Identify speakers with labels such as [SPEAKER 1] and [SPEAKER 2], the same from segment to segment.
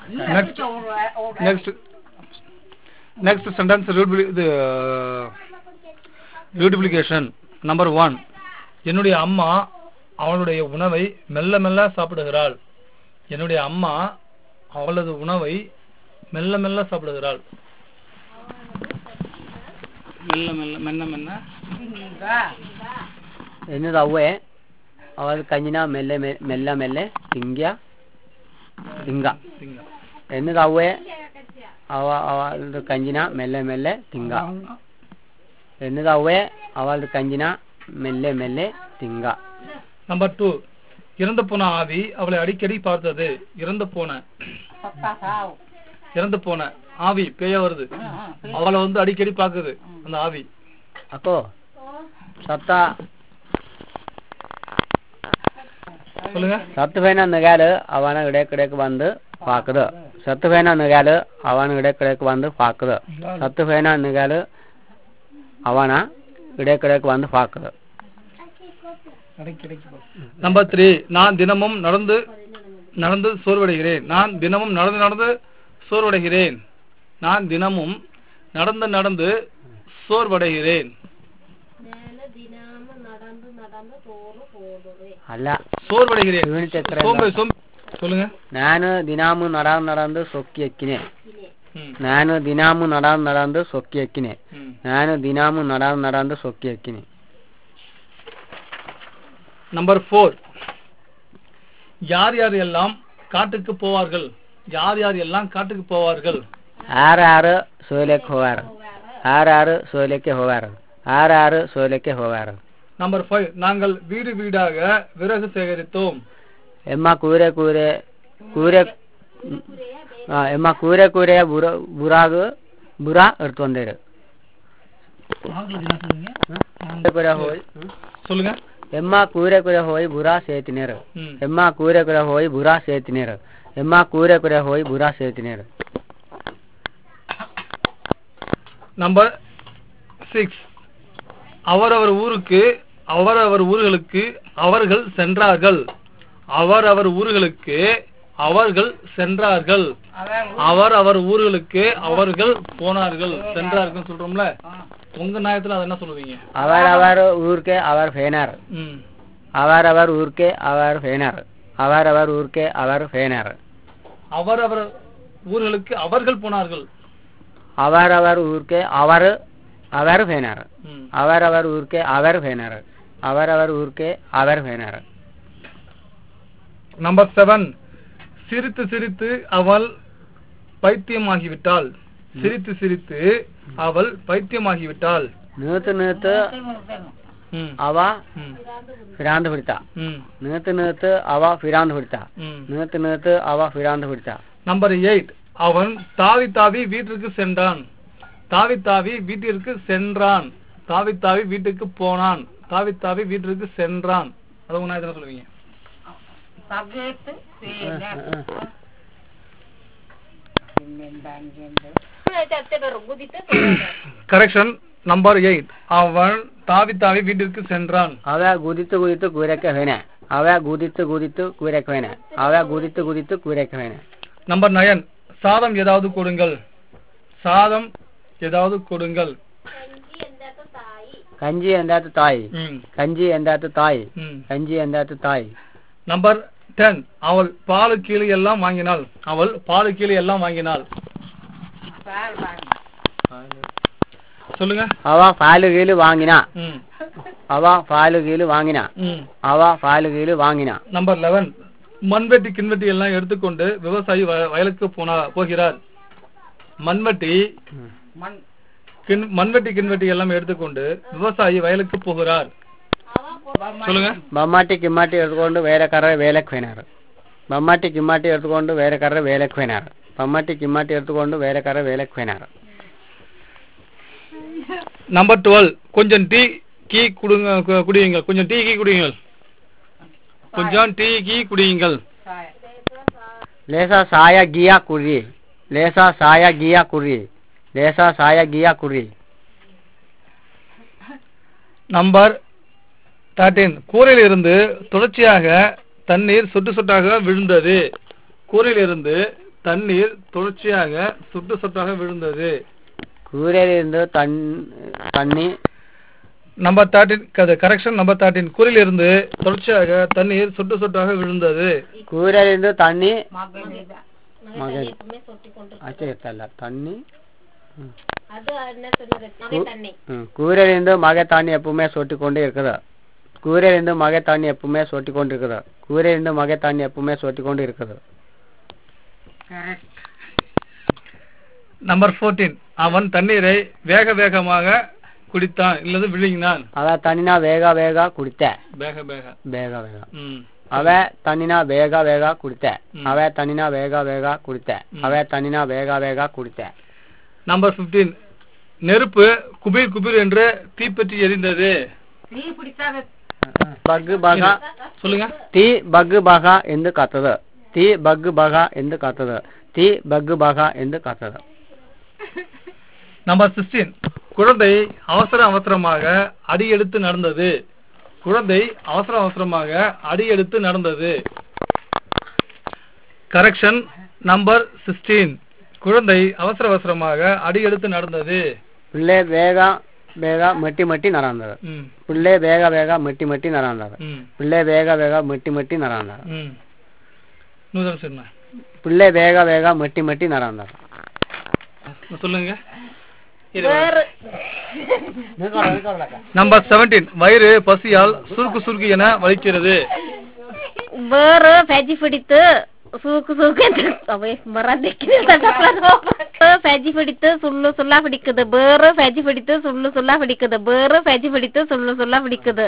[SPEAKER 1] next next next sentence readupli- இது reduplication number one என்னுடைய அம்மா அவளுடைய உணவை மெல்ல மெல்ல சாப்பிடுகிறாள் என்னுடைய அம்மா அவளது உணவை மெல்ல மெல்ல சாப்பிடுகிறாள் மெல்ல மெல்ல மென்ன மென்ன
[SPEAKER 2] එන්න දව්වේ අවල් කංජිනා මෙල්ල මෙල්ල මෙල්ල තිංගිය තිංග
[SPEAKER 1] திங்க.
[SPEAKER 2] එන්න දව්වේ අව අවල් කංජිනා මෙල්ල මෙල්ල තිංග එන්න දව්වේ අවල් කංජිනා මෙල්ල මෙල්ල තිංග
[SPEAKER 1] நம்பர் டூ இறந்து போன ஆவி அவளை அடிக்கடி பார்த்தது இறந்து போன இறந்து போன ஆவி பேய வருது அவளை வந்து அடிக்கடி பாக்குது அந்த ஆவி
[SPEAKER 2] අකෝ සත්තා
[SPEAKER 1] சொல்லுங்க
[SPEAKER 2] සත්තු වෙන නගාල අවන ඉඩක් ඉඩක් වන්ද පාකද සත්තු වෙන නගාල අවන ඉඩක් ඉඩක් වන්ද පාකද සත්තු වෙන නගාල අවන ඉඩක් ඉඩක් වන්ද පාකද
[SPEAKER 1] நம்பர் த்ரீ நான் தினமும் நடந்து நடந்து சோர்வடைகிறேன் நான் தினமும் நடந்து நடந்து சோர்வடைகிறேன் நான் தினமும் நடந்து நடந்து சோர்வடைகிறேன்
[SPEAKER 2] අල්ල
[SPEAKER 1] சோர்வடைகிறேன்
[SPEAKER 2] இவனு சக்கரம்
[SPEAKER 1] சோம்பே சோம் சொல்லுங்க
[SPEAKER 2] ನಾನು ದಿನಾಮು ನಡಾನ್ ನಡಂದು ಸೊಕ್ಕಿ ಎಕ್ಕಿನೆ
[SPEAKER 1] ம்,
[SPEAKER 2] ನಾನು ದಿನಾಮು ನಡಾನ್ ನಡಂದು ಸೊಕ್ಕಿ ಎಕ್ಕಿನೆ
[SPEAKER 1] ம்.
[SPEAKER 2] ನಾನು ದಿನಾಮು ನಡಾನ್ ನಡಂದು ಸೊಕ್ಕಿ ಎಕ್ಕಿನೆ
[SPEAKER 1] நம்பர் ஃபோர் யார் யார் எல்லாம் காட்டுக்கு போவார்கள் யார் யார் எல்லாம் காட்டுக்கு போவார்கள்
[SPEAKER 2] ಆರಾರು ಸೋಲೆಕ್ಕೆ ಹೋಗಾರ ಆರಾರು ಸೋಲೆಕ್ಕೆ ಹೋಗಾರ ಆರಾರು ಸೋಲೆಕ್ಕೆ ಹೋಗಾರ
[SPEAKER 1] நம்பர் ஃபைவ் நாங்கள் வீடு வீடாக விறகு சேகரித்தோம்
[SPEAKER 2] ಎಮ್ಮ ಕೂರೆ ಕೂರೆ ಕೂರೆ ಆ, ಎಮ್ಮ ಕೂರೆ ಕೂರೆ ಬುರ ಬುರಾಗ ಬುರ ಇರ್ತೊಂದೇರು ಕೂರೆ ಹೋಯ್
[SPEAKER 1] சொல்லுங்க
[SPEAKER 2] ಎಮ್ಮ ಕೂರೆ ಕೂರೆ ಹೋಯ್ ಬುರ ಸೇತಿನೇರು
[SPEAKER 1] ம்.
[SPEAKER 2] ಎಮ್ಮ ಕೂರೆ ಕೂರೆ ಹೋಯ್ ಬುರ ಸೇತಿನೇರು ಎಮ್ಮ ಕೂರೆ ಕೂರೆ ಹೋಯ್ ಬುರ ಸೇತಿನೇರು
[SPEAKER 1] நம்பர் சிக்ஸ் அவரவர் ஊருக்கு அவரவர் ஊர்களுக்கு அவர்கள் சென்றார்கள் அவரவர் ஊர்களுக்கு அவர்கள் சென்றார்கள் அவர் அவர் ஊர்களுக்கு அவர்கள் போனார்கள் சென்றார்கள் சொல்றோம்ல உங்க நியாயத்துல அதை என்ன சொல்லுவீங்க
[SPEAKER 2] ಅವರವರ ಊರ್ಗೆ ಅವರ್ ಫೇನರ್
[SPEAKER 1] ம்
[SPEAKER 2] ಅವರವರ ಊರ್ಗೆ ಅವರ್ ಫೇನರ್ ಅವರವರ ಊರ್ಗೆ ಅವರ್ ಫೇನರ್
[SPEAKER 1] அவரவர் ஊர்களுக்கு அவர்கள் போனார்கள்
[SPEAKER 2] ಅವರವರ ಊರ್ಗೆ ಅವರು ಅವರು ಫೇನರ್
[SPEAKER 1] ம்.
[SPEAKER 2] ಅವರವರ ಊರ್ಗೆ ಅವರು ಫೇನರ್ ಅವರವರ ಊರ್ಗೆ அவர் ஃபேனர்
[SPEAKER 1] நம்பர் செவன் சிரித்து சிரித்து அவள் பைத்தியமாகிவிட்டாள் சிரித்து சிரித்து அவள் பைத்தியமாகிவிட்டாள்
[SPEAKER 2] நூத்து நூத்து
[SPEAKER 1] ம்,
[SPEAKER 2] அவ
[SPEAKER 1] ம்,
[SPEAKER 2] ಫಿರಾಂದ್ ಬಿಡ್ತಾ
[SPEAKER 1] ம்,
[SPEAKER 2] ನೂತು ನೂತು ಅವ ಫಿರಾಂದ್ ಬಿಡ್ತಾ
[SPEAKER 1] ம்.
[SPEAKER 2] ನೂತು ನೂತು ಅವ ಫಿರಾಂದ್ ಬಿಡ್ತಾ
[SPEAKER 1] நம்பர் எயிட் அவன் தாவி தாவி வீட்டிற்கு சென்றான் தாவி தாவி வீட்டிற்கு சென்றான் தாவி தாவி வீட்டுக்கு போனான் தாவி தாவி வீட்டிற்கு சென்றான் அது உங்க என்ன சொல்லுவீங்க கரெக்ஷன் நம்பர் எயிட் அவன் தாவி தாவி வீட்டிற்கு சென்றான்
[SPEAKER 2] ಅವ ಗುದಿತ್ತು ಗುದಿತ್ತು ಕೂರಕ್ಕೆ ಹೋಯ್ನೆ ಅವ ಗುದಿತ್ತು ಗುದಿತ್ತು ಕೂರಕ್ಕೆ ಹೋಯ್ನೆ ಅವ ಗುದಿತ್ತು ಗುದಿತ್ತು ಕೂರಕ್ಕೆ ಹೋಯ್ನೆ
[SPEAKER 1] நம்பர் நயன் சாதம் ஏதாவது கொடுங்கள் சாதம் ஏதாவது கொடுங்கள்
[SPEAKER 2] ಕಂಜಿ ಎಂದಾತು ತಾಯಿ
[SPEAKER 1] ம்,
[SPEAKER 2] ಕಂಜಿ ಎಂದಾತು ತಾಯಿ
[SPEAKER 1] ம்.
[SPEAKER 2] ಕಂಜಿ ಎಂದಾತು ತಾಯಿ
[SPEAKER 1] நம்பர் டென் அவள் பாலு கீழே எல்லாம் வாங்கினாள் அவள் பாலு கீழே எல்லாம் வாங்கினாள் சொல்லுங்க
[SPEAKER 2] ಅವ ಪಾಲು ಗೀಲು ವಾಂಗಿನ
[SPEAKER 1] ம்,
[SPEAKER 2] ಅವ ಪಾಲು ಗೀಲು ವಾಂಗಿನ
[SPEAKER 1] ம்.
[SPEAKER 2] ಅವ ಪಾಲು ಗೀಲು வாங்கினா
[SPEAKER 1] நம்பர் லெவன் மண்வெட்டி கிண்வெட்டி எல்லாம் எடுத்துக்கொண்டு விவசாயி வய- வயலுக்கு போனா போகிறார் மண்வெட்டி கிண் மண்வெட்டி கிண்வெட்டி எல்லாம் எடுத்துக்கொண்டு விவசாயி வயலுக்கு போகிறார் சொல்லுங்க
[SPEAKER 2] ಬೊಮ್ಮಾಟಿ ಕಿಮ್ಮಾಟಿ ಎತ್ಕೊಂಡು ಬೇರೆ ಕರ್ರೆ ವೇಲಕ್ಕೆ ಹೋಯ್ನಾರು ಬೊಮ್ಮಾಟಿ ಕಿಮ್ಮಾಟಿ ಎತ್ಕೊಂಡು ಬೇರೆ ಕರ್ರೆ ವೇಲಕ್ಕೆ ಹೋಯ್ನಾರು ಬೊಮ್ಮಾಟಿ ಕಿಮ್ಮಾಟಿ ಎತ್ಕೊಂಡು ಬೇರೆ ಕರ್ರೆ ವೇಲಕ್ಕೆ ಹೋಯ್ನಾರು
[SPEAKER 1] நம்பர் டுவெல் கொஞ்சம் டீ கீ குடுங்க கு- குடியுங்கள் கொஞ்சம் டீ கீ குடியுங்கள் கொஞ்சம் டீ கீ குடியுங்கள்
[SPEAKER 2] ಲೇಸ ಸಾಯ ಗಿಯಾ ಕುರ್ರಿ ಲೇಸ ಸಾಯ ಗಿಯಾ ಕುರ್ರಿ ಲೇಸ ಸಾಯ ಗಿಯಾ ಕುರ್ರಿ
[SPEAKER 1] நம்பர் தேர்ட்டீன் கூரையில் இருந்து தொடர்ச்சியாக தண்ணீர் சொட்டு சொட்டாக விழுந்தது கூரையில் இருந்து தண்ணீர் தொடர்ச்சியாக சொட்டு சொட்டாக விழுந்தது
[SPEAKER 2] கூரையிலிருந்து தன் தண்ணி
[SPEAKER 1] number thirteen correction number thirteen கூறிலிருந்து தொடர்ச்சியாக தண்ணீர் சொட்டு சொட்டாக விழுந்தது
[SPEAKER 2] கூரையிலிருந்து தண்ணி
[SPEAKER 3] மகன்
[SPEAKER 2] மகன்.
[SPEAKER 3] எப்பவுமே சொட்டி கொண்டு
[SPEAKER 2] ஆச்சு இருக்கல தண்ணி ம்.
[SPEAKER 3] அது என்ன சொன்னது மகன் தண்ணி
[SPEAKER 2] ம். கூரையிலிருந்து மகை தண்ணி எப்பவுமே சொட்டி கொண்டு இருக்குது கூரையிலிருந்து மகை தண்ணி எப்பவுமே சொட்டி கொண்டு இருக்குது கூரையிலிருந்து மகை தண்ணி எப்பவுமே சொட்டி கொண்டு இருக்குது
[SPEAKER 1] நம்பர் 14 அவன் தண்ணீரை வேக வேகமாக குடித்தான் இல்லது விழுங்கினான்
[SPEAKER 2] ಅವ ತಣ್ಣಿನ ಬೇಗ ಬೇಗ ಕುಡಿತೆ
[SPEAKER 1] வேக வேக
[SPEAKER 2] ಬೇಗ ಬೇಗ
[SPEAKER 1] ம்
[SPEAKER 2] ಅವ ತಣ್ಣಿನ ಬೇಗ ಬೇಗ ಕುಡಿತೆ
[SPEAKER 1] ಹ್ಮ್.
[SPEAKER 2] ಅವ ತಣ್ಣಿನ ಬೇಗ ಬೇಗ ಕುಡಿತೆ
[SPEAKER 1] ಹ್ಮ್.
[SPEAKER 2] ಅವ ತಣ್ಣಿನ ಬೇಗ ಬೇಗ ಕುಡಿತೆ
[SPEAKER 1] நம்பர் 15 நெருப்பு குபீர் குபீர் என்று தீப்பற்றி எரிந்தது
[SPEAKER 2] ಬಗ್ ಬಗ
[SPEAKER 1] சொல்லுங்க
[SPEAKER 2] ತೀ ಬಗ್ ಬಗ ಎಂದು ಕತ್ತದ ತೀ ಬಗ್ ಬಗ ಎಂದು ಕತ್ತದ ತೀ ಬಗ್ ಬಗ ಎಂದು ಕತ್ತದ
[SPEAKER 1] நம்பர் 16 குழந்தை அவசர அவசரமாக அடியெடுத்து நடந்தது குழந்தை அவசர அவசரமாக அடியெடுத்து நடந்தது கரெக்ஷன் நம்பர் 16 குழந்தை அவசர அவசரமாக அடியெடுத்து நடந்தது
[SPEAKER 2] ಪಿಳ್ಳೆ ಬೇಗ ಬೇಗ ಮಟ್ಟಿ ಮಟ್ಟಿ ನರಂದದ
[SPEAKER 1] ம்
[SPEAKER 2] ಪಿಳ್ಳೆ ಬೇಗ ಬೇಗ ಮಟ್ಟಿ ಮಟ್ಟಿ ನರಂದದ
[SPEAKER 1] ம்
[SPEAKER 2] ಪಿಳ್ಳೆ ಬೇಗ ಬೇಗ ಮಟ್ಟಿ ಮಟ್ಟಿ ನರಂದದ
[SPEAKER 1] ம் நூதன சொன்ன
[SPEAKER 2] ಪಿಳ್ಳೆ ಬೇಗ ಬೇಗ ಮಟ್ಟಿ ಮಟ್ಟಿ ನರಂದದ
[SPEAKER 1] சொல்லுங்க
[SPEAKER 3] வேறு
[SPEAKER 1] நம்பர் 17 வயிறு பசியால் சுருக்கு சுருக்கு என வலிக்கிறது
[SPEAKER 3] ಬೇರು ಫ್ಯಾಜಿ ಹಿಡಿತು ಸೂಕು ಸೂಕು ಅಂತ ಅವೇ ಮರ ಫ್ಯಾಜಿ ಹಿಡಿತು ಸುಳ್ಳು ಸುಳ್ಳ ಹಿಡಿಕದು ಬೇರು ಫ್ಯಾಜಿ ಹಿಡಿತು ಸುಳ್ಳು ಸುಳ್ಳ ಹಿಡಿಕದು ಬೇರು ಫ್ಯಾಜಿ ಹಿಡಿತು ಸುಳ್ಳು ಸುಳ್ಳ ಹಿಡಿಕದು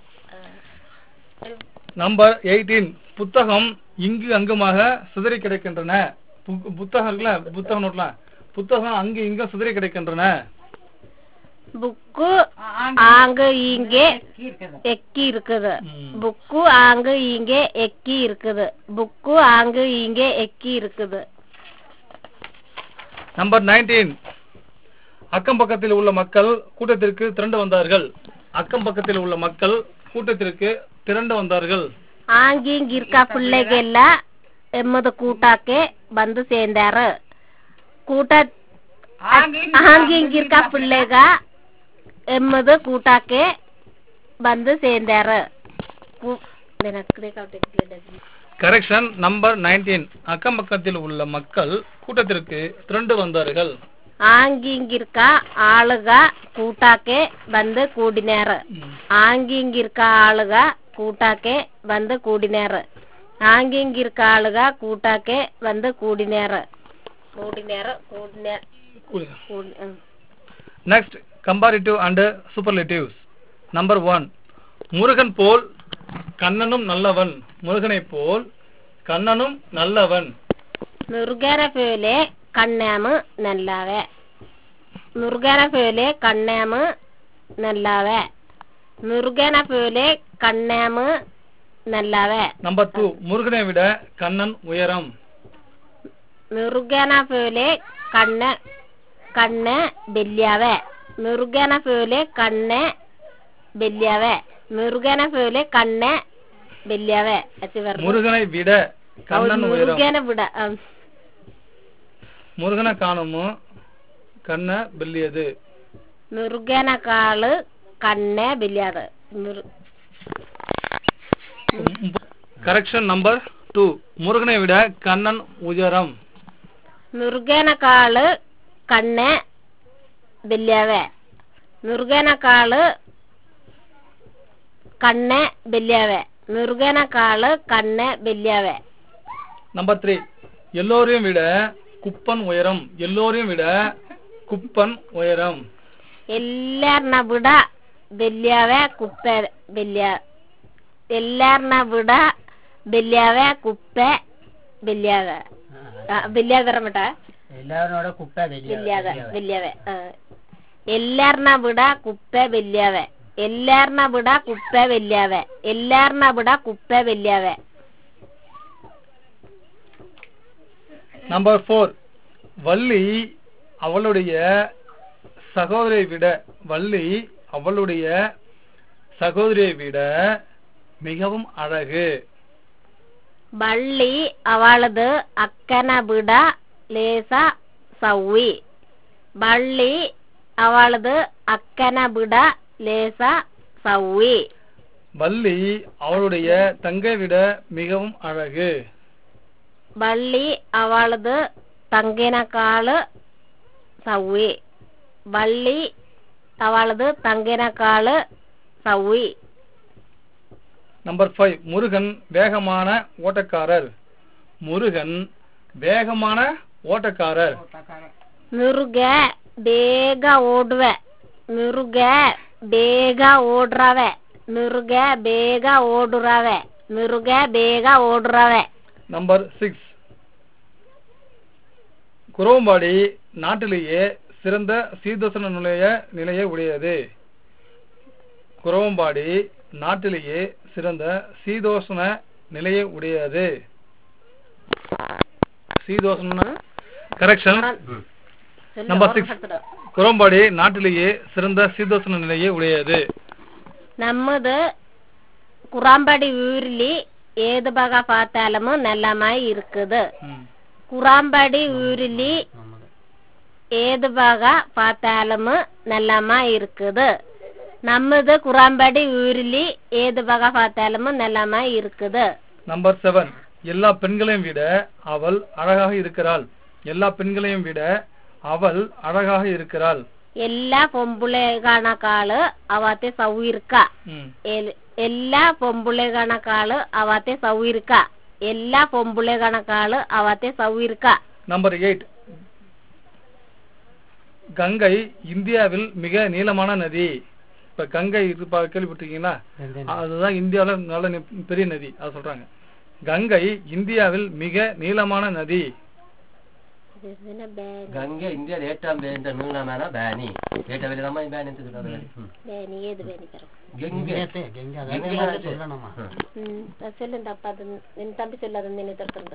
[SPEAKER 1] நம்பர் 18 புத்தகம் இங்கு அங்குமாக சிதறி கிடக்கின்றன பு- புத்தகம் இருக்குல்ல புத்தகம் நோட்லாம் புத்தகம் அங்கு இங்கு சிதறி கிடக்கின்றன
[SPEAKER 3] புக்கு ஆங்க இங்கே எக்கி இருக்குது
[SPEAKER 1] ம்.
[SPEAKER 3] புக்கு ஆங்க இங்கே எக்கி இருக்குது புக்கு ஆங்க இங்கே எக்கி இருக்குது
[SPEAKER 1] நம்பர் 19 அக்கம் பக்கத்தில் உள்ள மக்கள் கூட்டத்திற்கு திரண்டு வந்தார்கள் அக்கம் பக்கத்தில் உள்ள மக்கள் கூட்டத்திற்கு திரண்டு வந்தார்கள்
[SPEAKER 3] ಆಂಗಿಂಗಿರ್ಕ ಪಿಳ್ಳೆಗೆಲ್ಲ ಎಮ್ಮದ ಕೂಟಕ್ಕೆ ಬಂದು ಸೇಂದಾರ ಕೂಟ ಆಂಗಿಂಗಿರ್ಕ ಪಿಳ್ಳೆಗ ಎಮ್ಮದ ಕೂಟಕ್ಕೆ ಬಂದು ಸೇಂದಾರ ಕು- ದಿನಕ್ಕೆ ಕೌಟಿಗೆ
[SPEAKER 1] கரெக்ஷன் நம்பர் 19 அக்கம் பக்கத்தில் உள்ள மக்கள் கூட்டத்திற்கு திரண்டு வந்தார்கள்
[SPEAKER 3] ಆಂಗಿಂಗಿರ್ಕ ಆಳುಗ ಕೂಟಕ್ಕೆ ಬಂದು ಕೂಡಿನ್ಯಾರ ಆಂಗಿಂಗಿರ್ಕ ಆಳುಗ ಕೂಟಕ್ಕೆ ಬಂದು ಕೂಡಿನ್ಯಾರ ಆಂಗಿಂಗಿರ್ಕ ಆಳುಗ ಕೂಟಕ್ಕೆ ಬಂದು ಕೂಡಿನ್ಯಾರ ಕೂಡಿನ್ಯಾರ ಕೂಡಿನ್ಯಾರ ಕೂಡಿ ಹ್ಮ್.
[SPEAKER 1] Next comparative and superlatives number one Murugan போல் கண்ணனும் நல்லவன் முருகனை போல் கண்ணனும் நல்லவன்
[SPEAKER 3] മുരുകന പോലെ കണ്ണാമ് നല്ലാവെ മുരുകന പോലെ കണ്ണാമ് നല്ലാവെ മുരുകന പോലെ കണ്ണാമ് നല്ലാവെ
[SPEAKER 1] நம்பர் டூ முருகனை விட கண்ணன் உயரம்
[SPEAKER 3] മുരുകന പോലെ കണ്ണ് കണ്ണ് ബല്യാവെ മുരുകന പോലെ കണ്ണ് ബല്യാവെ മുരുകന പോലെ കണ്ണ് ബല്യാവെ അച്ഛൻ പറഞ്ഞു
[SPEAKER 1] முருகனை விட கண்ணன் உயரம்
[SPEAKER 3] മുരുകന വിട ആ.
[SPEAKER 1] முருகனை காணுமோ கண்ண பெல்லியது
[SPEAKER 3] മുരുകനക്കാള് കണ്ണേ ബല്യാത് മുരു-
[SPEAKER 1] கரெக்ஷன் நம்பர் டூ முருகனை விட கண்ணன் உயரம்
[SPEAKER 3] മുരുകനക്കാള് കണ്ണേ ബല്യാവേ മുരുകനക്കാള് കണ്ണേ ബല്യാവേ മുരുകനക്കാള് കണ്ണേ ബല്യാവേ
[SPEAKER 1] நம்பர் த்ரீ எல்லோரையும் விட குப்பன் உயரம் எல்லோரையும் விட குப்பன் உயரம்
[SPEAKER 3] എല്ലാർന്ന വിട ബല്യാവേ കുപ്പ ബല്യ എല്ലാർന്ന വിട ബല്യാവേ കുപ്പ ബല്യാവേ ബല്യാവേ പറഞ്ഞ
[SPEAKER 2] ಎಲ್ಲರೂ ಕುಪ್ಪೆ
[SPEAKER 3] ബല്യാവ ബല്യാവ എല്ലാർന്ന വിട കുപ്പ ബല്യാവ എല്ലാർന്ന വിട കുപ്പ ബല്യാവ എല്ലാർന്ന വിട കുപ്പ ബല്യാവ
[SPEAKER 1] நம்பர் ஃபோர் வள்ளி அவளுடைய சகோதரியை விட வள்ளி அவளுடைய சகோதரியை விட மிகவும் அழகு
[SPEAKER 3] ಬಳ್ಳಿ ಅವಳದು ಅಕ್ಕನ ಬಿಡ ಲೇಸ ಸವ್ವಿ ಬಳ್ಳಿ ಅವಳದು ಅಕ್ಕನ ಬಿಡ ಲೇಸ ಸವ್ವಿ
[SPEAKER 1] வள்ளி அவளுடைய தங்கை விட மிகவும் அழகு
[SPEAKER 3] ಬಳ್ಳಿ ಅವಳದು ತಂಗಿನ ಕಾಳು ಸವ್ವಿ ಬಳ್ಳಿ ಅವಳದು ತಂಗಿನ ಕಾಳು ಸವ್ವಿ
[SPEAKER 1] நம்பர் ஃபைவ் முருகன் வேகமான ஓட்டக்காரர் முருகன் வேகமான ஓட்டக்காரர்
[SPEAKER 3] ಮಿರುಗ ಬೇಗ ಓಡುವೆ ಮಿರುಗ ಬೇಗ ಓಡ್ರವೆ ಮಿರುಗ ಬೇಗ ಓಡುರವೆ ಮಿರುಗ ಬೇಗ ಓಡುರವೆ
[SPEAKER 1] நம்பர் சிக்ஸ் குரோம்பாடி நாட்டிலேயே சிறந்த சீதோசன நிலைய நிலையை உடையது குரோம்பாடி நாட்டிலேயே சிறந்த சீதோஷ்ண நிலையை உடையது சீதோஷ்ண கரெக்ஷன் நம்பர் சிக்ஸ் குரோம்பாடி நாட்டிலேயே சிறந்த சீதோஷ்ண நிலையை உடையது
[SPEAKER 3] ನಮ್ಮದು ಕುರಾಂಬಡಿ ಊರ್ಲಿ ಏದು ಭಾಗ பார்த்தாலும் நல்லமாய் இருக்குது
[SPEAKER 1] ம்.
[SPEAKER 3] குராம்படி ஊரிலி ஏது பாக பார்த்தாலும் நல்லமா இருக்குது நம்மது குராம்படி ஊரிலி ஏது பாக பார்த்தாலும் நல்லமா இருக்குது
[SPEAKER 1] நம்பர் செவன் எல்லா பெண்களையும் விட அவள் அழகாக இருக்கிறாள் எல்லா பெண்களையும் விட அவள் அழகாக இருக்கிறாள்
[SPEAKER 3] ಎಲ್ಲ ಪೊಂಬುಳೆಗಣಕಾಳು ಅವತ್ತೆ ಸೌವಿರ್ಕ
[SPEAKER 1] ம்.
[SPEAKER 3] ಎಲ್- ಎಲ್ಲ ಪೊಂಬುಳೆಗಣಕಾಳು ಅವತ್ತೆ ಸೌವಿರ್ಕ ಎಲ್ಲ ಪೊಂಬುಳೆಗಣಕಾಳು ಅವತ್ತೆ ಸೌವಿರ್ಕ
[SPEAKER 1] நம்பர் எயிட் கங்கை இந்தியாவில் மிக நீளமான நதி இப்ப கங்கை இருப்பா கேள்விப்பட்டிருக்கீங்களா அதுதான் இந்தியாவில நல்ல நி- பெரிய நதி அதை சொல்றாங்க கங்கை இந்தியாவில் மிக நீளமான நதி
[SPEAKER 4] ಗಂಗೆ ಇಂಡಿಯಾದ ಏಟ ಬೇಂದ ನೀಳಮನ ಬ್ಯಾನಿ ಏಟ ಬೆಲೆ ನಮ್ಮ ಬ್ಯಾನಿ ಅಂತ சொல்றது ಹ್ಮ್.
[SPEAKER 3] ಬೇನಿ ಏದು ಬೇನಿ ಕರು
[SPEAKER 4] ಗಂಗೆ ಗಂಗೆ ಮತ್ತೆ. ಹ್ಮ್.
[SPEAKER 3] ಹ್ಮ್ சொல்லுண்டப்பா அது என் தம்பி சொல்லாத நினை திறக்கிறது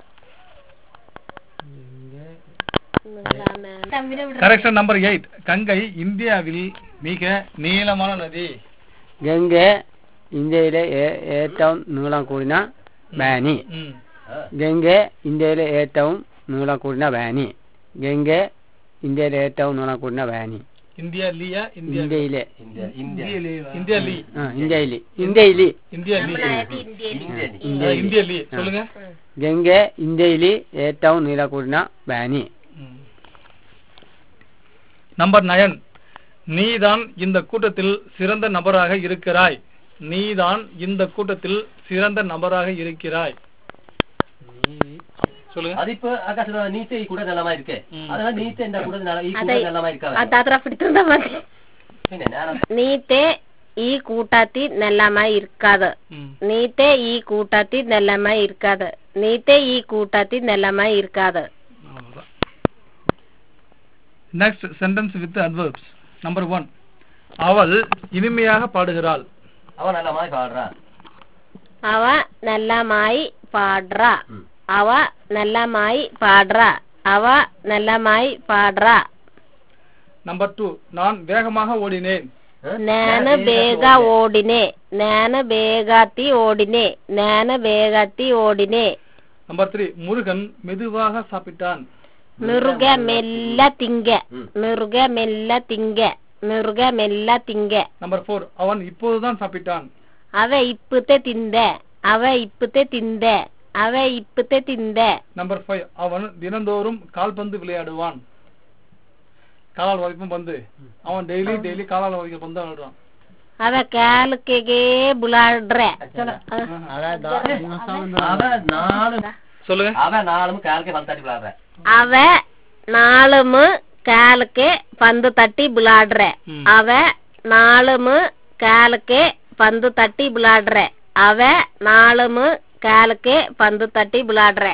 [SPEAKER 1] கரெக்ஷன் நம்பர் எயிட் கங்கை இந்தியாவில் மிக நீளமான நதி
[SPEAKER 2] ഗംഗെ ഇന്ത്യയിലെ ഏ- ഏറ്റവും നീളം കൂടിന ബാനി
[SPEAKER 1] ம்.
[SPEAKER 2] ഗംഗെ ഇന്ത്യയിലെ ഏറ്റവും നീളം കൂടിന ബാനി ഗംഗെ ഇന്ത്യയിലെ ഏറ്റവും നീളം കൂടിന ബാനി
[SPEAKER 1] இந்தியா லியா இந்தியா
[SPEAKER 2] ഇന്ത്യയിലെ
[SPEAKER 4] ಇಂಡಿಯಾ ಇಂಡಿಯಾ
[SPEAKER 1] இந்தியா லீ
[SPEAKER 2] ആ ഇന്ത്യയിലെ ഇന്ത്യയിലെ
[SPEAKER 1] இந்தியா லீ
[SPEAKER 4] ಇಂಡಿಯನ್
[SPEAKER 1] ஆ, இந்தியா லீ சொல்லுங்க
[SPEAKER 2] ഗംഗെ ഇന്ത്യയിലെ ഏറ്റവും നീളം കൂടിന ബാനി
[SPEAKER 1] ம். நம்பர் நயன் நீதான் இந்த கூட்டத்தில் சிறந்த நபராக இருக்கிறாய் நீதான் இந்த கூட்டத்தில் சிறந்த நபராக இருக்கிறாய் சொல்லுங்க
[SPEAKER 4] அது இப்ப ஆகாஷ் நீச்சை கூட நல்லமா இருக்கு
[SPEAKER 1] ம்.
[SPEAKER 4] அதனால நீச்சை இந்த கூட நல்ல- ಈ ಕೂಡ
[SPEAKER 3] ಅದೇ
[SPEAKER 4] நல்லமா இருக்காது
[SPEAKER 3] ಅದಾದ್ರ பிடித்திருந்த மாதிரி
[SPEAKER 4] പിന്നെ ഞാൻ
[SPEAKER 3] നീത്തെ ഈ കൂട്ടത്തിൽ നെല്ലമായി ഇരിക്കാതെ
[SPEAKER 1] ம்.
[SPEAKER 3] നീത്തെ ഈ കൂട്ടത്തിൽ നെല്ലമായി ഇരിക്കാതെ നീത്തെ ഈ കൂട്ടത്തിൽ നെല്ലമായി ഇരിക്കാതെ
[SPEAKER 1] அவ்வளவுதான் next sentence with adverbs number one அவள் இனிமையாக பாடுகிறாள்
[SPEAKER 4] அவன் நல்லமா பாடுறா
[SPEAKER 3] അവ നെല്ലമായി പാടുറ
[SPEAKER 4] ம்.
[SPEAKER 3] അവ നെല്ലമായി പാടുറ അവ നെല്ലമായി പാടുറ
[SPEAKER 1] நம்பர் டூ நான் வேகமாக ஓடினேன்
[SPEAKER 3] ನಾನು ಬೇಗ ಓಡಿನೆ ನಾನು ಬೇಗತಿ ಓಡಿನೆ ನಾನು ಬೇಗತಿ ಓಡಿನೆ
[SPEAKER 1] நம்பர் த்ரீ முருகன் மெதுவாக சாப்பிட்டான்
[SPEAKER 3] ಮಿರುಗ ಮೆಲ್ಲ ತಿಂಗೆ
[SPEAKER 4] ம்.
[SPEAKER 3] ಮಿರುಗ ಮೆಲ್ಲ ತಿಂಗೆ ಮಿರುಗ ಮೆಲ್ಲ ತಿಂಗೆ
[SPEAKER 1] நம்பர் ஃபோர் அவன் இப்போதுதான் சாப்பிட்டான்
[SPEAKER 3] ಅವ ಇಪ್ಪತ್ತೆ ತಿಂದೆ ಅವ ಇಪ್ಪತ್ತೆ ತಿಂದೆ ಅವ ಇಪ್ಪತ್ತೆ ತಿಂದೆ
[SPEAKER 1] நம்பர் ஃபைவ் அவன் தினந்தோறும் கால்பந்து விளையாடுவான் காலால் வதைக்கும் பந்து அவன் டெய்லி டெய்லி காலால் வதைக்கும் பந்து விளையாடுவான்
[SPEAKER 3] ಅವ ಕಾಲಕ್ಕೆ ಬುಲಾಡ್ರೆ
[SPEAKER 4] அவன் நாலு
[SPEAKER 1] சொல்லுங்க
[SPEAKER 4] அவன் நாலும் காலுக்கு பந்தாட்டி விளாடுற
[SPEAKER 3] ಅವ ನಾಳುಮು ಕಾಲಕ್ಕೆ ಪಂದು ತಟ್ಟಿ ಬುಲಾಡ್ರೆ
[SPEAKER 1] ம்.
[SPEAKER 3] ಅವ ನಾಳುಮು ಕಾಲಕ್ಕೆ ಪಂದು ತಟ್ಟಿ ಬುಲಾಡ್ರೆ ಅವ ನಾಳುಮು ಕಾಲಕ್ಕೆ ಪಂದು ತಟ್ಟಿ ಬುಲಾಡ್ರೆ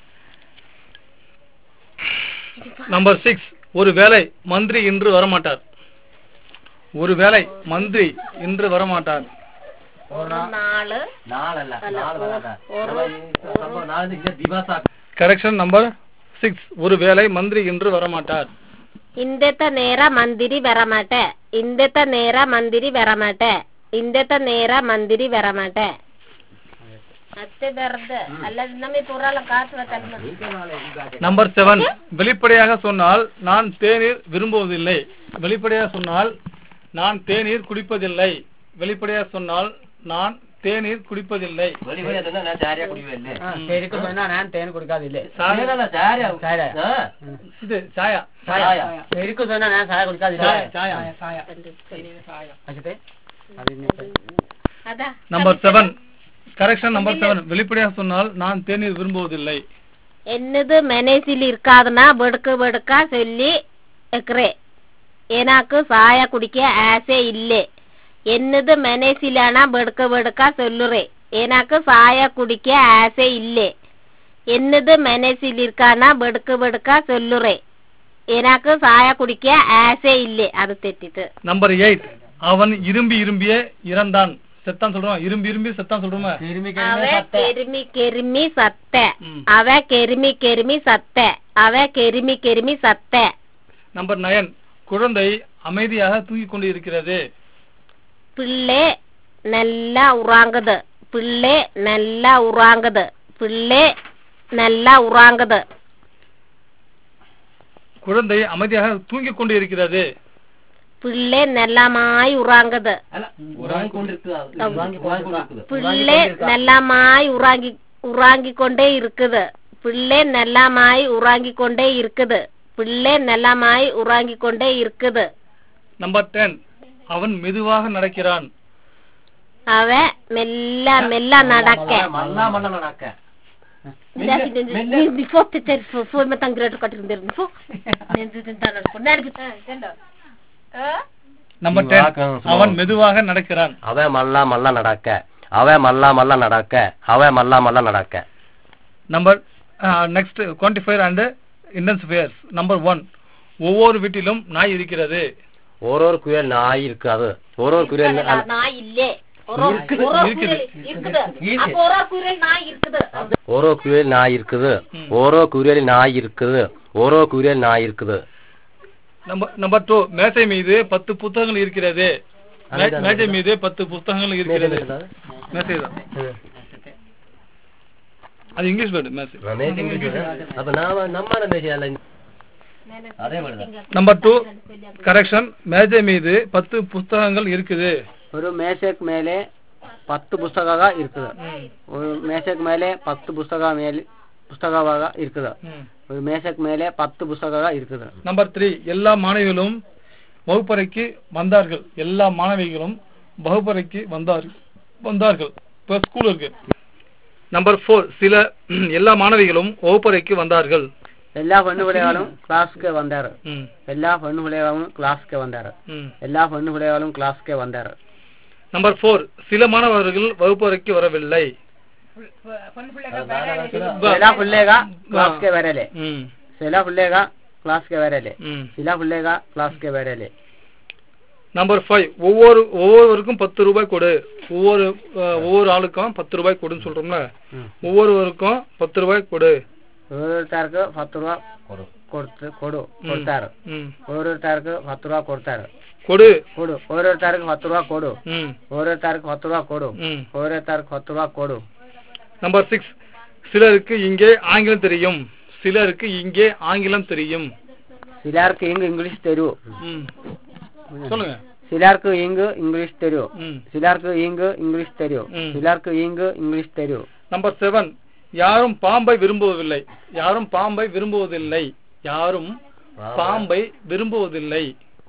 [SPEAKER 1] நம்பர் சிக்ஸ் ஒரு வேலை மந்திரி இன்று வரமாட்டார் ஒரு வேலை மந்திரி இன்று வரமாட்டார்
[SPEAKER 3] ನಾಳು
[SPEAKER 4] நாளல்ல
[SPEAKER 3] ಅಲ್ಲ,
[SPEAKER 4] நாள் வராத
[SPEAKER 3] ஒரு-
[SPEAKER 4] நம்ம ಈ ಸಂಭವ ನಾಳೆ ಇದೆ ದಿವಸ
[SPEAKER 1] கரெக்ஷன் நம்பர் சிக்ஸ் ஒரு வேலை மந்திரி இன்று வரமாட்டார்
[SPEAKER 3] ಇಂದೆತ ನೇರ ಮಂದಿರಿ ಬೆರಮಾಟೆ ಇಂದೆತ ನೇರ ಮಂದಿರಿ ಬೆರಮಾಟೆ ಇಂದೆತ ನೇರ ಮಂದಿರಿ ಬೆರಮಾಟೆ ಅಷ್ಟೇ ಬರದು ಅಲ್ಲದ ನಮಗೆ ಪುರಾಲ ಕಾಸು ಬರ್ತಲ್ಲ
[SPEAKER 1] நம்பர் செவன் வெளிப்படையாக சொன்னால் நான் தேநீர் விரும்புவதில்லை வெளிப்படையாக சொன்னால் நான் தேநீர் குடிப்பதில்லை வெளிப்படையாக சொன்னால் நான் தேநீர் குடிப்பதில்லை
[SPEAKER 4] വെളി വെളി അതെന്നാ ഞാൻ ചാരിയ കുടിവല്ലേ
[SPEAKER 2] ശരിക്കും சொன்னா ഞാൻ തേൻ കുടിക്കാതില്ലേ
[SPEAKER 4] ചായ ചാരിയ
[SPEAKER 2] ചായ.
[SPEAKER 4] ആ
[SPEAKER 1] இது சாயா
[SPEAKER 4] ചായ
[SPEAKER 2] ശരിക്കും சொன்னா ഞാൻ ചായ കുടിക്കാതില്ല
[SPEAKER 1] சாயா
[SPEAKER 2] അച്ഛത്തെ അതിന്
[SPEAKER 3] ಅದ
[SPEAKER 1] number seven correction number seven வெளிப்படையாக சொன்னால் நான் தேநீர் விரும்புவதில்லை
[SPEAKER 3] ಎನ್ನದು ಮನಸ್ಸಿಲ್ ಇರ್ಕಾದನ ಬಡ್ಕ ಬಡ್ಕ ಸೊಲ್ಲಿ ಎಕ್ರೆ ಏನಾಕು ಸಹಾಯ ಕುಡಿಕೆ ಆಸೆ ಇಲ್ಲೇ ಎನ್ನದು ಮನಸ್ಸಿಲಣ ಬಡ್ಕ ಬಡ್ಕ ಸೊಲ್ಲುರೆ ಏನಾಕು ಸಹಾಯ ಕುಡಿಕೆ ಆಸೆ ಇಲ್ಲೇ ಎನ್ನದು ಮನಸ್ಸಿಲ್ ಇರ್ಕಾನ ಬಡ್ಕ ಬಡ್ಕ ಸೊಲ್ಲುರೆ ಏನಾಕು ಸಹಾಯ ಕುಡಿಕೆ ಆಸೆ ಇಲ್ಲೇ ಅದು ತೆಟ್ಟಿತು
[SPEAKER 1] நம்பர் எயிட் அவன் இரும்பி இரும்பியே இறந்தான் செத்தான் சொல்றோம் இரும்பி இரும்பி செத்தான் சொல்றோமா
[SPEAKER 3] ಅವ ಕೆರಿಮಿ ಕೆರಿಮಿ ಸತ್ತೆ
[SPEAKER 1] ம்.
[SPEAKER 3] ಅವ ಕೆರಿಮಿ ಕೆರಿಮಿ ಸತ್ತೆ ಅವ ಕೆರಿಮಿ ಕೆರಿಮಿ ಸತ್ತೆ
[SPEAKER 1] நம்பர் நயன் குழந்தை அமைதியாக தூங்கிக் கொண்டு இருக்கிறது
[SPEAKER 3] പിള്ളെ നല്ല ഉറാങ്കത് പിള്ളെ നല്ല ഉറാങ്കത് പിള്ളെ നല്ല ഉറാങ്കത്
[SPEAKER 1] குழந்தை அமைதியாக தூங்கிக் கொண்டு இருக்கிறது
[SPEAKER 3] പിള്ളെ നല്ലമായി ഉറാങ്കത്
[SPEAKER 4] അല്ല ഉറങ്ങിക്കൊണ്ടിരിക്കുക ഉറങ്ങിക്കൊണ്ടിരിക്കുക
[SPEAKER 3] പിള്ളെ നല്ലമായി ഉറാങ്കി ഉറാങ്കിക്കൊണ്ടേ ഇരിക്കുത് പിള്ളെ നല്ലമായി ഉറാങ്കിക്കൊണ്ടേ ഇരിക്കുത് പിള്ളെ നല്ലമായി ഉറാങ്കിക്കൊണ്ടേ ഇരിക്കുത്
[SPEAKER 1] நம்பர் டென் அவன் மெதுவாக நடக்கிறான்
[SPEAKER 3] അവ മെല്ല മെല്ല നടക്കെ
[SPEAKER 4] മണ്ണ മണ്ണ നടക്ക
[SPEAKER 3] Ni får inte till för för med tanke på att det är för. Men det inte där på när det är.
[SPEAKER 1] Number
[SPEAKER 4] நீ
[SPEAKER 1] டென்
[SPEAKER 4] வாக்கம் சும்மா.
[SPEAKER 1] அவன் மெதுவாக நடக்கிறான்
[SPEAKER 4] அவன் மல்லா மல்லா நடக்க அவன் மல்லா மல்லா நடக்க அவன் மல்லா மல்லா நடக்க
[SPEAKER 1] number next quantifier and intensifiers number one ஒவ்வொரு வீட்டிலும் நாய் இருக்கிறது
[SPEAKER 4] ஒரு ஒரு குயல் நாய் இருக்காது ஒரு ஒரு குயல்
[SPEAKER 3] நாய் இல்லே ஒரு
[SPEAKER 1] இருக்குது,
[SPEAKER 3] ஒரு
[SPEAKER 1] இருக்குது.
[SPEAKER 3] இருக்குது அப்ப ஒரு ஒரு நாய் இருக்குது
[SPEAKER 4] ஓரோ குயல் நாய் இருக்குது
[SPEAKER 1] ம்.
[SPEAKER 4] ஓரோ குயல் நாய் இருக்குது ஓரோ குயல் நாய் இருக்குது
[SPEAKER 1] நம்பர் நம்பர் டூ மேசை மீது பத்து புத்தகங்கள் இருக்கிறது மே-
[SPEAKER 4] அதுதான்
[SPEAKER 1] மேஜை
[SPEAKER 4] அதுதான்.
[SPEAKER 1] மீது பத்து புத்தகங்கள் இருக்கிறது
[SPEAKER 4] மேஜை மீது
[SPEAKER 1] மேசை தான் அது இங்கிலீஷ் வேர்டு மேசை
[SPEAKER 4] அப்ப நாம நம்ம மேசையல்ல அதே மாதிரிதான்
[SPEAKER 1] நம்பர் டூ கரெக்ஷன் மேஜை மீது பத்து புத்தகங்கள் இருக்குது
[SPEAKER 2] ഒരു മേശക്ക് മേലെ പത്ത് പുസ്തക ഇരിക്കുന്നത് ഒരു മേശക്ക് മേലെ പത്ത് പുസ്തക മേൽ പുസ്തകವಾಗ ಇರ್ತದ
[SPEAKER 1] ம்.
[SPEAKER 2] ஒரு மேசக்கு மேலே பத்து புஸ்தக இருக்குது
[SPEAKER 1] நம்பர் த்ரீ எல்லா மாணவிகளும் வகுப்பறைக்கு வந்தார்கள் எல்லா மாணவிகளும் வகுப்பறைக்கு வந்தார்கள் வந்தார்கள் இப்போ ஸ்கூல் இருக்கு நம்பர் ஃபோர் சில எல்லா மாணவிகளும் வகுப்பறைக்கு வந்தார்கள்
[SPEAKER 2] எல்லா பெண்ணு பிள்ளைகளும் கிளாஸ்க்கு வந்தாரு
[SPEAKER 1] ம்,
[SPEAKER 2] எல்லா பெண்ணு பிள்ளைகளும் கிளாஸ்க்கு வந்தாரு
[SPEAKER 1] ம்.
[SPEAKER 2] எல்லா பெண்ணு பிள்ளைகளும் கிளாஸ்க்கு வந்தாரு
[SPEAKER 1] நம்பர் ஃபோர் சில மாணவர்கள் வகுப்பறைக்கு வரவில்லை
[SPEAKER 2] சில பிள்ளைக கிளாஸ்க்கு வரலே
[SPEAKER 1] ம்,
[SPEAKER 2] சில பிள்ளைக கிளாஸ்க்கு வரலே
[SPEAKER 1] ம்.
[SPEAKER 2] சில பிள்ளைக கிளாஸ்க்கு வரலே
[SPEAKER 1] நம்பர் ஃபைவ் ஒவ்வொரு ஒவ்வொருவருக்கும் பத்து ரூபாய் கொடு ஒவ்வொரு அஹ், ஒவ்வொரு ஆளுக்கும் பத்து ரூபாய் கொடுன்னு சொல்றோம்ல
[SPEAKER 2] ம்.
[SPEAKER 1] ஒவ்வொருவருக்கும் பத்து ரூபாய் கொடு
[SPEAKER 2] ഓരോരുത്തർക്ക് പത്ത് രൂപ കൊടുത്ത് കൊടു കൊടുത്താറ്
[SPEAKER 1] ம்.
[SPEAKER 2] ഓരോരുത്തർക്ക് പത്ത് രൂപ കൊടുത്താറ്
[SPEAKER 1] கொடு
[SPEAKER 2] ಕೊಡು ಓರೋരുത്തർക്ക് പത്ത് രൂപ ಕೊಡು
[SPEAKER 1] ம்,
[SPEAKER 2] ಓರೋരുത്തർക്ക് പത്ത് രൂപ ಕೊಡು
[SPEAKER 1] ம்.
[SPEAKER 2] ಓರೋരുത്തർക്ക് പത്ത് രൂപ ಕೊಡು
[SPEAKER 1] நம்பர் சிக்ஸ் சிலருக்கு இங்கே ஆங்கிலம் தெரியும் சிலருக்கு இங்கே ஆங்கிலம் தெரியும்
[SPEAKER 2] ചിലർക്ക് ഇങ്ക് ഇംഗ്ലീഷ് തരൂ
[SPEAKER 1] ம். சொல்லுங்க
[SPEAKER 2] ചിലർക്ക് ഇങ്ക് ഇംഗ്ലീഷ് തരൂ
[SPEAKER 1] ம்.
[SPEAKER 2] ചിലർക്ക് ഇങ്ക് ഇംഗ്ലീഷ് തരൂ
[SPEAKER 1] ம்.
[SPEAKER 2] ചിലർക്ക് ഇങ്ക് ഇംഗ്ലീഷ് തരൂ
[SPEAKER 1] நம்பர் செவன் யாரும் பாம்பை விரும்புவதில்லை யாரும் பாம்பை விரும்புவதில்லை யாரும் பாம்பை விரும்புவதில்லை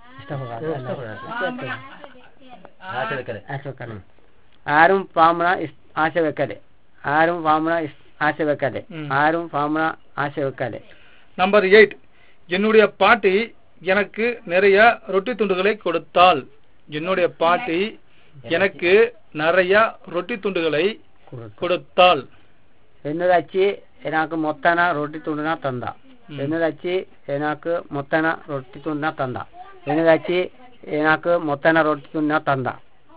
[SPEAKER 4] ആശ വെക്കല്
[SPEAKER 2] ആരും പാമ്പണ ആശ വെക്കല് ആരും പാമ്പണ ആശ വെക്കല്
[SPEAKER 1] ம்.
[SPEAKER 2] ആരും പാമ്പണ ആശ വെക്കല്
[SPEAKER 1] நம்பர் எயிட் என்னுடைய பாட்டி எனக்கு நிறைய ரொட்டி துண்டுகளை கொடுத்தாள் என்னுடைய பாட்டி எனக்கு நிறைய ரொட்டி துண்டுகளை கொடுத்தாள்
[SPEAKER 2] എന്നതച്ചി എനക്ക് മൊത്തന റൊട്ടി തുണ്ടന തന്ത
[SPEAKER 1] ம்.
[SPEAKER 2] എന്നതച്ചി എനക്ക് മൊത്തന റൊട്ടി തുണ്ടന തന്ത എന്നതച്ചി എനക്ക് മൊത്തന റൊട്ടി തുണ്ടന തന്ത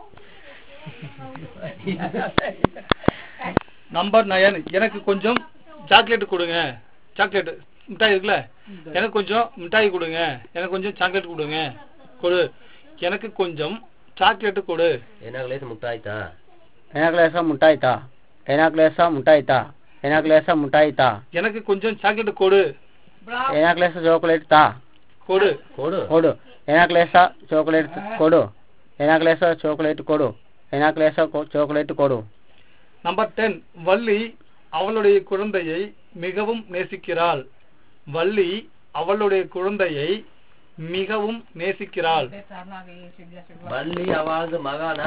[SPEAKER 1] நம்பர் நயன் எனக்கு கொஞ்சம் சாக்லேட் கொடுங்க சாக்லேட் மிட்டாய் இருக்குல்ல எனக்கு கொஞ்சம் மிட்டாய் கொடுங்க எனக்கு கொஞ்சம் சாக்லேட் கொடுங்க கொடு எனக்கு கொஞ்சம் சாக்லேட் கொடு
[SPEAKER 4] എന്നാ ക്ലേസ് മുട്ടായിട്ടാ
[SPEAKER 2] എനക്ക് ലേസം മുട്ടായിത്താ එනක් ලෙස මුටයි තා එනක් ලෙස මුටයි තා
[SPEAKER 1] எனக்கு கொஞ்சம் சாக்லேட் கொடு
[SPEAKER 2] එනක් ලෙස චෝකලේට් තා
[SPEAKER 1] கொடு
[SPEAKER 4] කොඩ
[SPEAKER 2] කොඩු එනක් ලෙස චෝකලේට් කොඩු එනක් ලෙස චෝකලේට් කොඩු එනක් ලෙස චෝකලේට් කොඩු
[SPEAKER 1] நம்பர் டென் வள்ளி அவளுடைய குழந்தையை மிகவும் நேசிக்கிறாள் வள்ளி அவளுடைய குழந்தையை மிகவும் நேசிக்கிறாள்
[SPEAKER 4] බල්ලි අවාග මගාන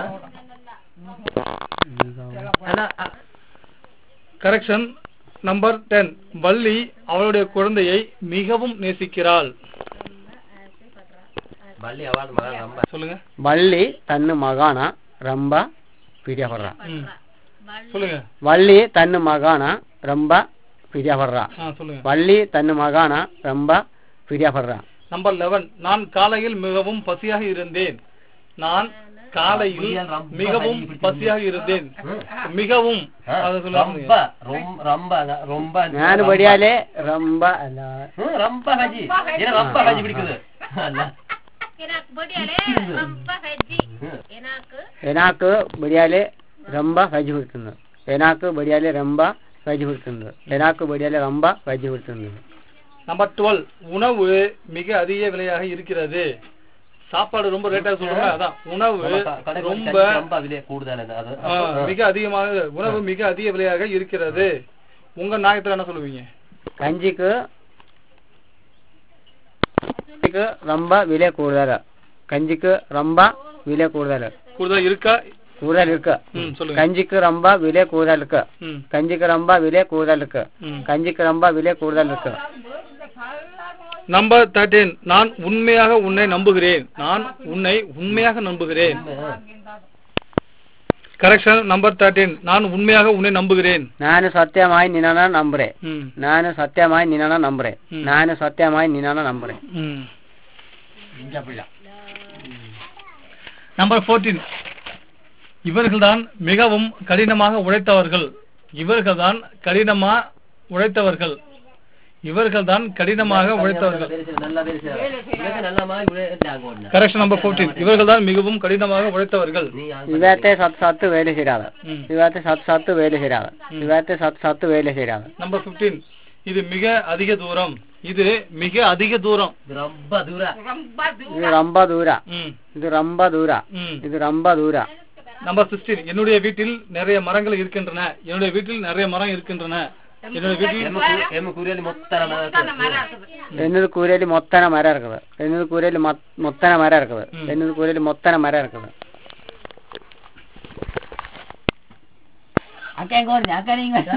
[SPEAKER 4] අන
[SPEAKER 1] கரெக்ஷன் நம்பர் டென் வள்ளி அவளுடைய குழந்தையை மிகவும் நேசிக்கிறாள்
[SPEAKER 4] බල්ලි අවාග මගාන රම්බ
[SPEAKER 1] சொல்லுங்க
[SPEAKER 2] வள்ளி தன்னு மகான ரொம்ப பிரியப்படுறா
[SPEAKER 1] ம். சொல்லுங்க
[SPEAKER 2] வள்ளி தன்னு மகான ரொம்ப பிரியப்படுறா
[SPEAKER 1] ஆ சொல்லுங்க
[SPEAKER 2] வள்ளி தன்னு மகான ரொம்ப பிரியப்படுறா
[SPEAKER 1] நம்பர் லெவன் நான் காலையில் மிகவும் பசியாக இருந்தேன் நான் காலையில் மிகவும் பசியாக இருந்தேன் மிகவும் அதை
[SPEAKER 4] රම්බ
[SPEAKER 1] சொல்லுங்க
[SPEAKER 4] රොම් රම්බ රොම්බ
[SPEAKER 2] ഞാൻ படியாலே ரொம்ப അല്ല
[SPEAKER 4] රම්බ හජි එන රම්බ හජි පිടിக்குது අන්න
[SPEAKER 3] எனக்கு பொடியாலே ரொம்ப ஹஜ்ஜி எனக்கு
[SPEAKER 2] എനാക്ക് ബടിയാലെ ரொம்ப വജി കൊടുക്കുന്നു എനാക്ക് ബടിയാലെ ரொம்ப വജി കൊടുക്കുന്നു എനാക്ക് ബടിയാലെ ரொம்ப വജി കൊടുക്കുന്നു
[SPEAKER 1] நம்பர் டுவெல் உணவு மிக அதிக விலையாக இருக்கிறது சாப்பாடு ரொம்ப ரேட்டா சொல்றோம்ல அதான் உணவு ரொம்ப
[SPEAKER 4] ரொம்ப விலை கூடுதல் அது
[SPEAKER 1] ஆ, மிக அதிகமாக உணவு மிக அதிக விலையாக இருக்கிறது உங்க நாயத்துல என்ன சொல்லுவீங்க
[SPEAKER 2] കഞ്ചിക്ക് കഞ്ചിക്ക് ரொம்ப വില കൂടുതൽ കഞ്ചിക്ക് ரொம்ப വില കൂടുതൽ
[SPEAKER 1] கூடுதல் இருக்கா
[SPEAKER 2] കൂടുതൽ ഇருக்கு
[SPEAKER 1] ம் சொல்லுங்க
[SPEAKER 2] കഞ്ചിക്ക് ரொம்ப വില കൂടുതൽ ഇருக்கு
[SPEAKER 1] ம்
[SPEAKER 2] കഞ്ചിക്ക് ரொம்ப വില കൂടുതൽ ഇருக்கு
[SPEAKER 1] ம்
[SPEAKER 2] കഞ്ചിക്ക് ரொம்ப വില കൂടുതൽ ഇருக்கு
[SPEAKER 1] நம்பர் தேர்ட்டீன் நான் உண்மையாக உன்னை நம்புகிறேன் நான் உன்னை உண்மையாக நம்புகிறேன் கரெக்ஷன் நம்பர் தேர்ட்டீன் நான் உண்மையாக உன்னை நம்புகிறேன்
[SPEAKER 2] ನಾನು ಸತ್ಯമായി ನಿನ್ನ ನಂಬ್ರೆ
[SPEAKER 1] ம்
[SPEAKER 2] ನಾನು ಸತ್ಯമായി ನಿನ್ನ ನಂಬ್ರೆ
[SPEAKER 1] ம்.
[SPEAKER 2] ನಾನು ಸತ್ಯമായി ನಿನ್ನ ನಂಬ್ರೆ
[SPEAKER 1] ம் நம்பர் ஃபோர்டீன் இவர்கள்தான் மிகவும் கடினமாக உழைத்தவர்கள் இவர்கள்தான் கடினமா உழைத்தவர்கள் இவர்கள்தான் கடினமாக உழைத்தவர்கள்
[SPEAKER 4] நல்ல பேர் நல்ல மாதிரி விலை ஆகணும்
[SPEAKER 1] கரெக்ஷன் நம்பர் ஃபோர்டீன் இவர்கள்தான் மிகவும் கடினமாக உழைத்தவர்கள்
[SPEAKER 4] நீ
[SPEAKER 2] ಇವತ್ತೇ ಸತ್ ಸತ್ತು ವೇಲೆ ಸೇರಾದ
[SPEAKER 1] ம்.
[SPEAKER 2] ಇವತ್ತೇ ಸತ್ ಸತ್ತು ವೇಲೆ ಸೇರಾದ ಇವತ್ತೇ ಸತ್ ಸತ್ತು ವೇಲೆ ಸೇರಾದ
[SPEAKER 1] நம்பர் 15 இது மிக அதிக தூரம் இது மிக அதிக தூரம்
[SPEAKER 4] ரொம்ப ದೂರ
[SPEAKER 2] ಇದು ರಂಬ ದೂರ
[SPEAKER 1] ம்
[SPEAKER 2] ಇದು ರಂಬ ದೂರ
[SPEAKER 1] ம்
[SPEAKER 2] ಇದು ರಂಬ ದೂರ
[SPEAKER 1] நம்பர் 16 என்னுடைய வீட்டில் நிறைய மரங்கள் இருக்கின்றன என்னுடைய வீட்டில் நிறைய மரம் இருக்கின்றன என்னுடைய வீட்டில்
[SPEAKER 4] ಎಮ್ಮೆ ಕುರಿಯಲ್ಲಿ ಮೊತ್ತನ ಮರ
[SPEAKER 2] എന്നது കൂരയിൽ മൊത്തന മര ഇറക്കുന്നത് എന്നது കൂരയിൽ മൊത്തന മര ഇറക്കുന്നത്
[SPEAKER 1] ம்.
[SPEAKER 2] എന്നது കൂരയിൽ മൊത്തന മര ഇറക്കുന്നത്
[SPEAKER 5] அக்கா எங்க வருது அக்கா நீங்க